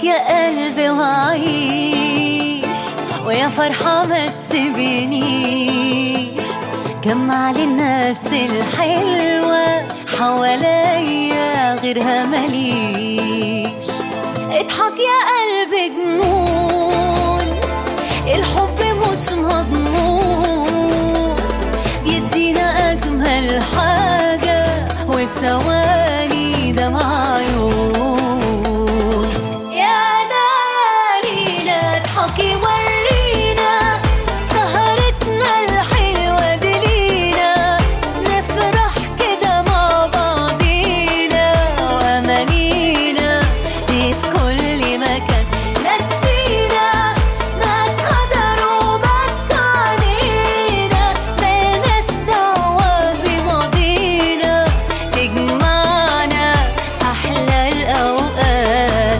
اضحك يا قلبي وعيش ويا فرحة ما تسيبنيش جمع للناس الحلوة حواليا غيرها مليش اضحك يا قلبي جنون الحب مش مضمون يدينا أجمل حاجة وفي ثواني دمع عيون يا ليالينا اضحكي ورينا سهرتنا الحلوة دي لينا نفرح كده مع بعضينا وأمانينا دي في كل مكان نسينا ناس غدروا بكوا علينا ملناش دعوة بماضينا تجمعنا أحلى الأوقات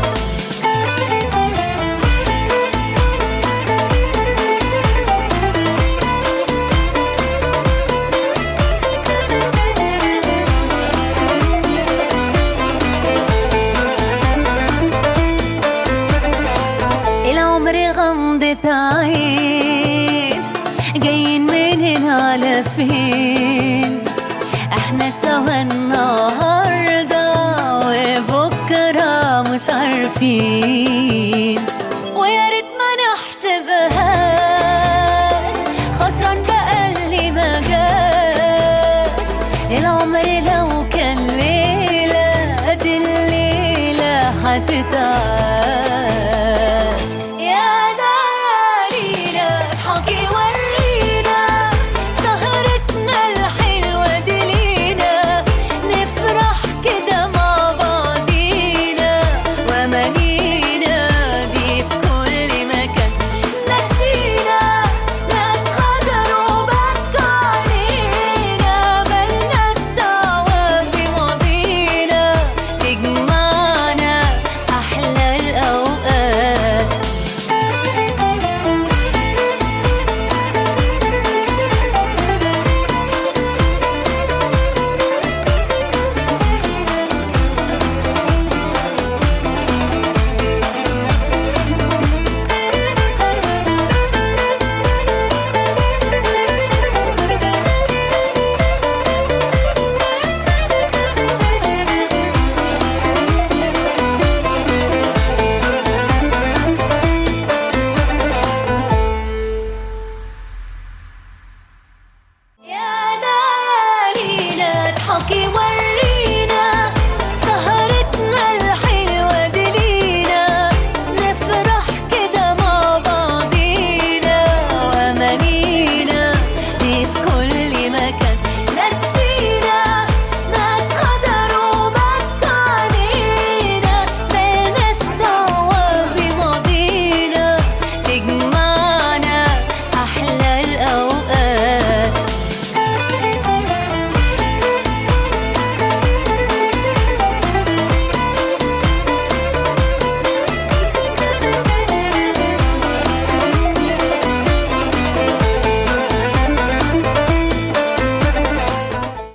العمر غمضة عين جايين من هنا على فين احنا سوا النهاردة وبكرة مش عارفين